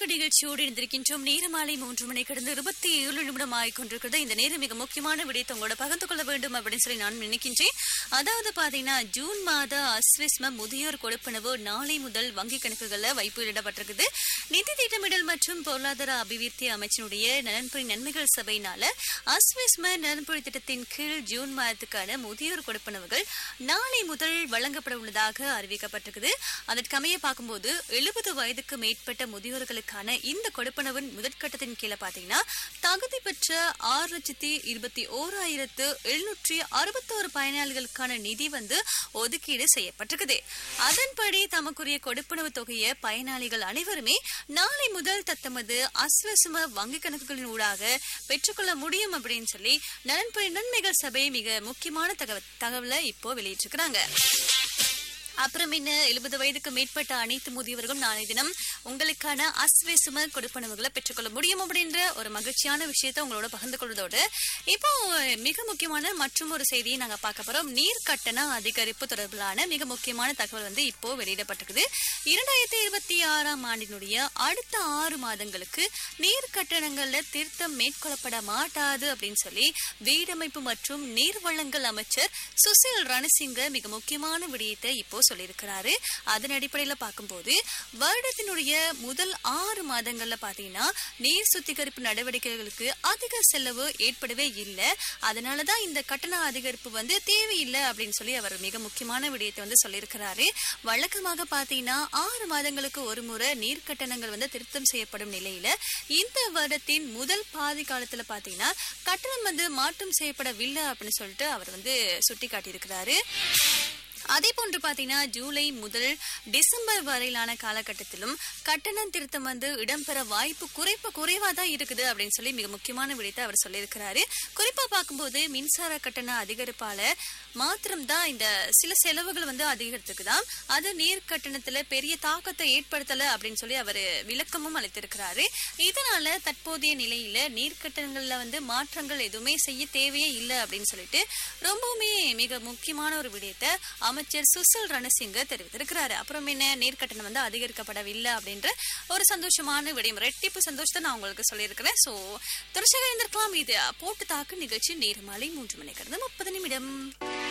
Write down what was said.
தாக்கு நிகழ்ச்சியோடு இருந்திருக்கின்றோம் நேரமாலை மூன்று மணி கடந்து இருபத்தி ஏழு நிமிடம் ஆகிக்கொண்டிருக்கிறது இந்த நேரம் மிக முக்கியமான விடயத்தை உங்களோட பகிர்ந்து கொள்ள வேண்டும் அப்படின்னு சொல்லி நான் நினைக்கின்றேன் அதாவது பாத்தீங்கன்னா ஜூன் மாத அஸ்விஸ்ம முதியோர் கொடுப்பனவு நாளை முதல் வங்கி கணக்குகள்ல வைப்பிடப்பட்டிருக்குது நிதி திட்டமிடல் மற்றும் பொருளாதார அபிவிருத்தி அமைச்சினுடைய நலன்புரி நன்மைகள் சபையினால அஸ்விஸ்ம நலன்புரி திட்டத்தின் கீழ் ஜூன் மாதத்துக்கான முதியோர் கொடுப்பனவுகள் நாளை முதல் வழங்கப்பட உள்ளதாக அறிவிக்கப்பட்டிருக்குது அதற்கமைய பார்க்கும்போது எழுபது வயதுக்கு மேற்பட்ட முதியோர்களுக்கான இந்த கொடுப்பனவின் முதற்கட்டத்தின் கீழே பாத்தீங்கன்னா தகுதி பெற்ற ஆறு லட்சத்தி இருபத்தி ஓராயிரத்து எழுநூற்றி அறுபத்தோரு பயனாளிகளுக்கான நிதி வந்து ஒதுக்கீடு செய்யப்பட்டிருக்குது அதன்படி தமக்குரிய கொடுப்பனவு தொகையை பயனாளிகள் அனைவருமே நாளை முதல் தத்தமது அஸ்வசும வங்கி கணக்குகளின் ஊடாக பெற்றுக்கொள்ள முடியும் அப்படின்னு சொல்லி நலன்புரி நன்மைகள் சபை மிக முக்கியமான தகவல் தகவலை இப்போ வெளியிட்டிருக்கிறாங்க அப்புறம் என்ன எழுபது வயதுக்கு மேற்பட்ட அனைத்து முதியவர்களும் நாளை தினம் உங்களுக்கான அஸ்வேசும கொடுப்பனவுகளை பெற்றுக்கொள்ள முடியும் அப்படின்ற ஒரு மகிழ்ச்சியான விஷயத்த உங்களோட பகிர்ந்து கொள்வதோடு இப்போ மிக முக்கியமான மற்றும் ஒரு செய்தியை நாங்க பார்க்க போறோம் நீர் கட்டண அதிகரிப்பு தொடர்பிலான மிக முக்கியமான தகவல் வந்து இப்போ வெளியிடப்பட்டிருக்குது இரண்டாயிரத்தி இருபத்தி ஆறாம் ஆண்டினுடைய அடுத்த ஆறு மாதங்களுக்கு நீர் கட்டணங்கள்ல திருத்தம் மேற்கொள்ளப்பட மாட்டாது அப்படின்னு சொல்லி வீடமைப்பு மற்றும் நீர் வளங்கள் அமைச்சர் சுசில் ரணசிங்க மிக முக்கியமான விடயத்தை இப்போ சொல்லியிருக்கிறாரு அதன் அடிப்படையில பார்க்கும்போது வருடத்தினுடைய முதல் ஆறு மாதங்கள்ல பாத்தீங்கன்னா நீர் சுத்திகரிப்பு நடவடிக்கைகளுக்கு அதிக செலவு ஏற்படவே இல்லை அதனாலதான் இந்த கட்டண அதிகரிப்பு வந்து தேவையில்லை அப்படின்னு சொல்லி அவர் மிக முக்கியமான விடயத்தை வந்து சொல்லியிருக்கிறாரு வழக்கமாக பாத்தீங்கன்னா ஆறு மாதங்களுக்கு ஒரு முறை நீர் கட்டணங்கள் வந்து திருத்தம் செய்யப்படும் நிலையில இந்த வருடத்தின் முதல் பாதி காலத்துல பாத்தீங்கன்னா கட்டணம் வந்து மாற்றம் செய்யப்படவில்லை அப்படின்னு சொல்லிட்டு அவர் வந்து சுட்டி காட்டியிருக்கிறாரு அதே போன்று பாத்தீங்கன்னா ஜூலை முதல் டிசம்பர் வரையிலான காலகட்டத்திலும் கட்டணம் திருத்தம் வந்து இடம்பெற வாய்ப்பு குறைப்பு குறைவா தான் இருக்குது அப்படின்னு சொல்லி மிக முக்கியமான விடயத்தை அவர் சொல்லியிருக்கிறாரு குறிப்பா பார்க்கும்போது மின்சார கட்டண அதிகரிப்பால மாத்திரம் தான் இந்த சில செலவுகள் வந்து அதிகரித்துக்குதான் அது நீர் கட்டணத்துல பெரிய தாக்கத்தை ஏற்படுத்தல அப்படின்னு சொல்லி அவர் விளக்கமும் அளித்திருக்கிறாரு இதனால தற்போதைய நிலையில நீர் கட்டணங்கள்ல வந்து மாற்றங்கள் எதுவுமே செய்ய தேவையே இல்லை அப்படின்னு சொல்லிட்டு ரொம்பவுமே மிக முக்கியமான ஒரு விடயத்தை அமைச்சர் சுசில் ரணசிங்க தெரிவித்திருக்கிறாரு அப்புறம் என்ன நீர் கட்டணம் வந்து அதிகரிக்கப்படவில்லை அப்படின்ற ஒரு சந்தோஷமான விடயம் ரெட்டிப்பு சந்தோஷத்தை நான் உங்களுக்கு சொல்லியிருக்கிறேன் ஸோ தொடர்ச்சியாக இருந்திருக்கலாம் இது போட்டு தாக்கு நிகழ்ச்சி நேர்மாலை மூன்று மணி கடந்து முப்பது நிமிடம்